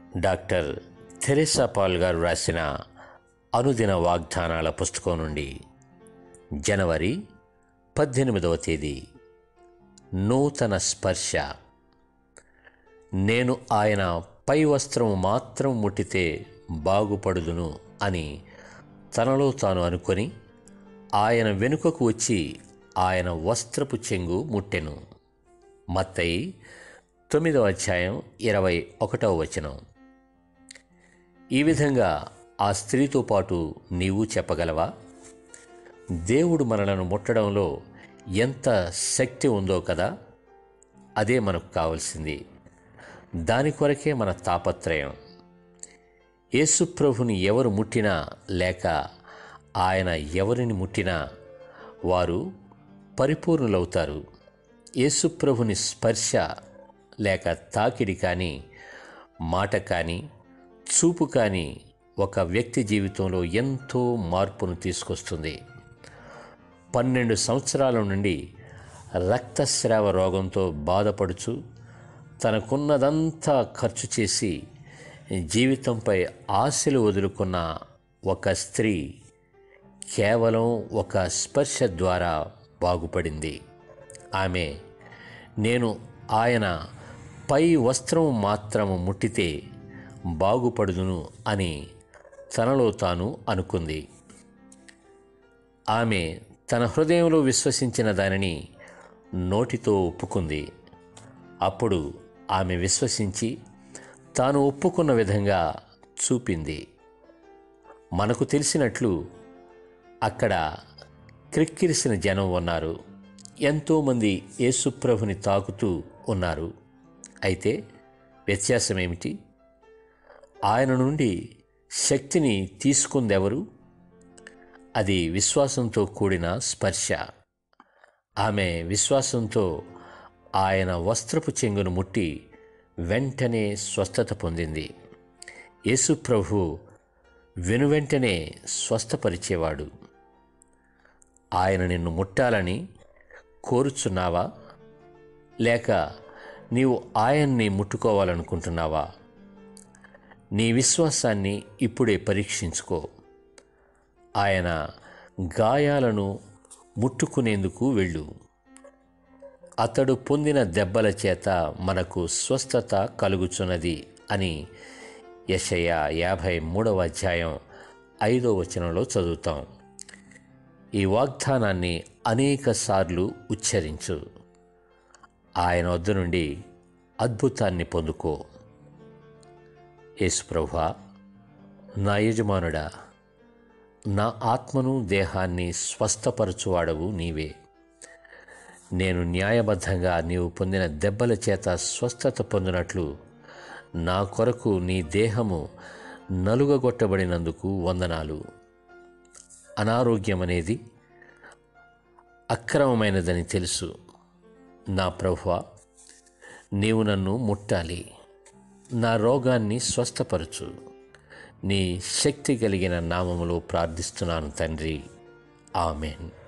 doctor Theresa Paul గారు రాసిన అనుదిన వాగ్దానాల పుస్తకం నుండి జనవరి పద్దెనిమిదవ తేదీ నూతన స్పర్శ నేను ఆయన పై వస్త్రం మాత్రం ముట్టితే బాగుపడుదును అని తనలో తాను అనుకొని ఆయన వెనుకకు వచ్చి ఆయన వస్త్రపు చెంగు ముట్టెను మత్తయి తొమ్మిదవ అధ్యాయం ఇరవై ఒకటవ వచనం ఈ విధంగా ఆ స్త్రీతో పాటు నీవు చెప్పగలవా దేవుడు మనలను ముట్టడంలో ఎంత శక్తి ఉందో కదా అదే మనకు కావలసింది దాని కొరకే మన తాపత్రయం యేసుప్రభుని ఎవరు ముట్టినా లేక ఆయన ఎవరిని ముట్టినా వారు పరిపూర్ణులవుతారు యేసుప్రభుని స్పర్శ లేక తాకిడి కానీ మాట కానీ చూపు కానీ ఒక వ్యక్తి జీవితంలో ఎంతో మార్పును తీసుకొస్తుంది పన్నెండు సంవత్సరాల నుండి రక్తస్రావ రోగంతో బాధపడుచు తనకున్నదంతా ఖర్చు చేసి జీవితంపై ఆశలు వదులుకున్న ఒక స్త్రీ కేవలం ఒక స్పర్శ ద్వారా బాగుపడింది ఆమె నేను ఆయన పై వస్త్రం మాత్రము ముట్టితే బాగుపడుదును అని తనలో తాను అనుకుంది ఆమె తన హృదయంలో విశ్వసించిన దానిని నోటితో ఒప్పుకుంది అప్పుడు ఆమె విశ్వసించి తాను ఒప్పుకున్న విధంగా చూపింది మనకు తెలిసినట్లు అక్కడ క్రిక్కిరిసిన జనం ఉన్నారు ఎంతోమంది యేసుప్రభుని తాకుతూ ఉన్నారు అయితే వ్యత్యాసం ఏమిటి ఆయన నుండి శక్తిని తీసుకుందెవరు అది విశ్వాసంతో కూడిన స్పర్శ ఆమె విశ్వాసంతో ఆయన వస్త్రపు చెంగును ముట్టి వెంటనే స్వస్థత పొందింది యేసుప్రభు వెనువెంటనే స్వస్థపరిచేవాడు ఆయన నిన్ను ముట్టాలని కోరుచున్నావా లేక నీవు ఆయన్ని ముట్టుకోవాలనుకుంటున్నావా నీ విశ్వాసాన్ని ఇప్పుడే పరీక్షించుకో ఆయన గాయాలను ముట్టుకునేందుకు వెళ్ళు అతడు పొందిన దెబ్బల చేత మనకు స్వస్థత కలుగుచున్నది అని యషయ యాభై మూడవ అధ్యాయం ఐదో వచనంలో చదువుతాం ఈ వాగ్దానాన్ని అనేక సార్లు ఉచ్చరించు ఆయన వద్ద నుండి అద్భుతాన్ని పొందుకో యేసుప్రభా నా యజమానుడా నా ఆత్మను దేహాన్ని స్వస్థపరచువాడవు నీవే నేను న్యాయబద్ధంగా నీవు పొందిన దెబ్బల చేత స్వస్థత పొందినట్లు నా కొరకు నీ దేహము నలుగగొట్టబడినందుకు వందనాలు అనారోగ్యం అనేది అక్రమమైనదని తెలుసు నా ప్రభువ నీవు నన్ను ముట్టాలి నా రోగాన్ని స్వస్థపరచు నీ శక్తి కలిగిన నామములో ప్రార్థిస్తున్నాను తండ్రి ఆమెన్